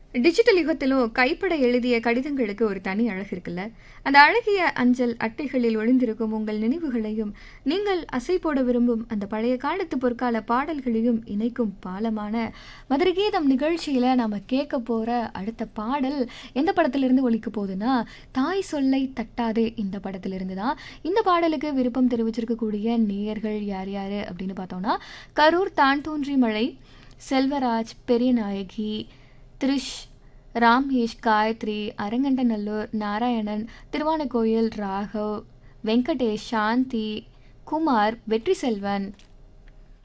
digital யுகத்திலும் கைப்பட எழுதிய கடிதங்களுக்கு ஒரு தனி அழகு இருக்குல்ல அந்த அழகிய அஞ்சல் அட்டைகளில் ஒளிந்திருக்கும் உங்கள் நினைவுகளையும் நீங்கள் அசை போட விரும்பும் அந்த பழைய காலத்து பொற்கால பாடல்களையும் இணைக்கும் பாலமான மதுரை கீதம் நிகழ்ச்சியில் நாம் கேட்க போகிற அடுத்த பாடல் எந்த படத்திலிருந்து ஒலிக்க போகுதுன்னா தாய் சொல்லை தட்டாதே இந்த படத்திலிருந்து தான் இந்த பாடலுக்கு விருப்பம் தெரிவிச்சிருக்கக்கூடிய நேயர்கள் யார் யார் அப்படின்னு பார்த்தோம்னா கரூர் தான் தோன்றி மழை செல்வராஜ் பெரியநாயகி த்ரிஷ் ராம்ஹேஷ் காயத்ரி அரங்கண்டநல்லூர் நாராயணன் திருவானைக்கோயில் ராகவ் வெங்கடேஷ் சாந்தி குமார் வெற்றி செல்வன்